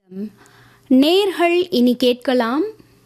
நேர்கள் இனி கேட்கலாம்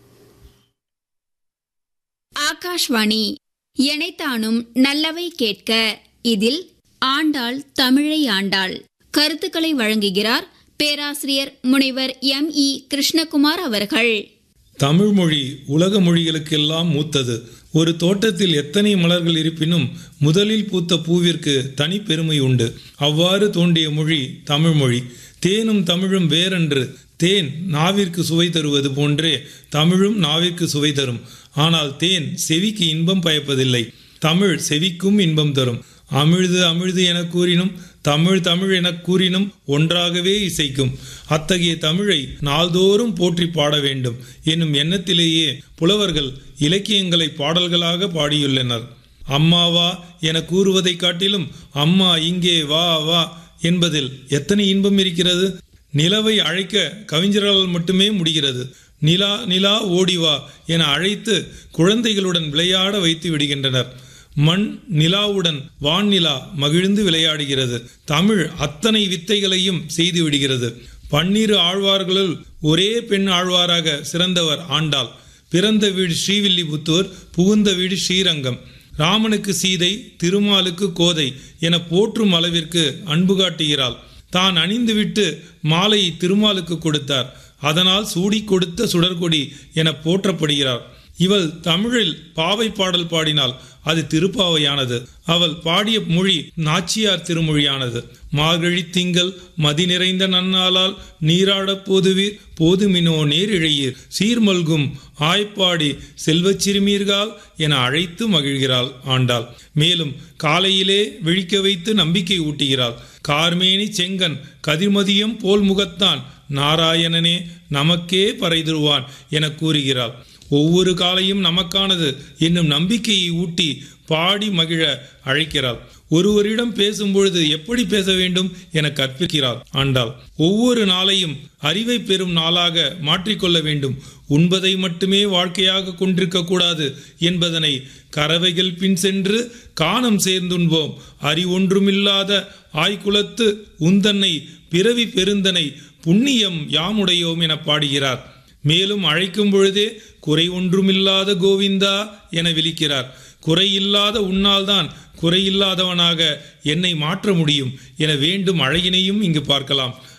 ஆகாஷ்வாணி எனைத்தானும் நல்லவை கேட்க இதில் ஆண்டாள் தமிழை ஆண்டாள் கருத்துக்களை வழங்குகிறார் பேராசிரியர் முனைவர் எம் இ கிருஷ்ணகுமார் அவர்கள் தமிழ்மொழி உலக மொழிகளுக்கெல்லாம் மூத்தது ஒரு தோட்டத்தில் எத்தனை மலர்கள் இருப்பினும் முதலில் பூத்த பூவிற்கு தனி பெருமை உண்டு அவ்வாறு தோன்றிய மொழி தமிழ்மொழி தேனும் தமிழும் வேறென்று தேன் நாவிற்கு சுவை தருவது போன்றே தமிழும் நாவிற்கு சுவை தரும் ஆனால் தேன் செவிக்கு இன்பம் பயப்பதில்லை தமிழ் செவிக்கும் இன்பம் தரும் அமிழ்து அமிழ்து என கூறினும் தமிழ் தமிழ் என கூறினும் ஒன்றாகவே இசைக்கும் அத்தகைய தமிழை நாள்தோறும் போற்றி பாட வேண்டும் என்னும் எண்ணத்திலேயே புலவர்கள் இலக்கியங்களை பாடல்களாக பாடியுள்ளனர் அம்மாவா என கூறுவதைக் காட்டிலும் அம்மா இங்கே வா வா என்பதில் எத்தனை இன்பம் இருக்கிறது நிலவை அழைக்க கவிஞர்களால் மட்டுமே முடிகிறது நிலா நிலா ஓடிவா என அழைத்து குழந்தைகளுடன் விளையாட வைத்து விடுகின்றனர் மண் நிலாவுடன் வான்நிலா மகிழ்ந்து விளையாடுகிறது தமிழ் அத்தனை வித்தைகளையும் செய்து விடுகிறது பன்னிரு ஆழ்வார்களுள் ஒரே பெண் ஆழ்வாராக சிறந்தவர் ஆண்டாள் பிறந்த வீடு ஸ்ரீவில்லிபுத்தூர் புகுந்த வீடு ஸ்ரீரங்கம் ராமனுக்கு சீதை திருமாலுக்கு கோதை என போற்றும் அளவிற்கு அன்பு காட்டுகிறாள் தான் அணிந்துவிட்டு மாலையை திருமாலுக்கு கொடுத்தார் அதனால் சூடி கொடுத்த சுடர்கொடி என போற்றப்படுகிறார் இவள் தமிழில் பாவை பாடல் பாடினாள் அது திருப்பாவையானது அவள் பாடிய மொழி நாச்சியார் திருமொழியானது மார்கழி திங்கள் மதி நிறைந்த நன்னாளால் நீராடப் போதுவீர் போதுமினோ நேரிழையீர் சீர்மல்கும் ஆய்ப்பாடி செல்வச் சிறுமீர்கால் என அழைத்து மகிழ்கிறாள் ஆண்டாள் மேலும் காலையிலே விழிக்க வைத்து நம்பிக்கை ஊட்டுகிறாள் கார்மேனி செங்கன் கதிர்மதியம் போல் முகத்தான் நாராயணனே நமக்கே பறைதருவான் என கூறுகிறாள் ஒவ்வொரு காலையும் நமக்கானது என்னும் நம்பிக்கையை ஊட்டி பாடி மகிழ அழைக்கிறாள் ஒருவரிடம் பேசும்பொழுது எப்படி பேச வேண்டும் என கற்பிக்கிறாள் ஆண்டாள் ஒவ்வொரு நாளையும் அறிவை பெறும் நாளாக மாற்றிக்கொள்ள வேண்டும் உண்பதை மட்டுமே வாழ்க்கையாக கொண்டிருக்க கூடாது என்பதனை கறவைகள் பின் சென்று காணம் சேர்ந்துண்போம் அறிவொன்றுமில்லாத ஆய்குலத்து உந்தன்னை பிறவி பெருந்தனை புண்ணியம் யாமுடையோம் என பாடுகிறார் மேலும் அழைக்கும் பொழுதே குறை ஒன்றுமில்லாத கோவிந்தா என விழிக்கிறார் குறையில்லாத உன்னால்தான் குறையில்லாதவனாக என்னை மாற்ற முடியும் என வேண்டும் அழகினையும் இங்கு பார்க்கலாம்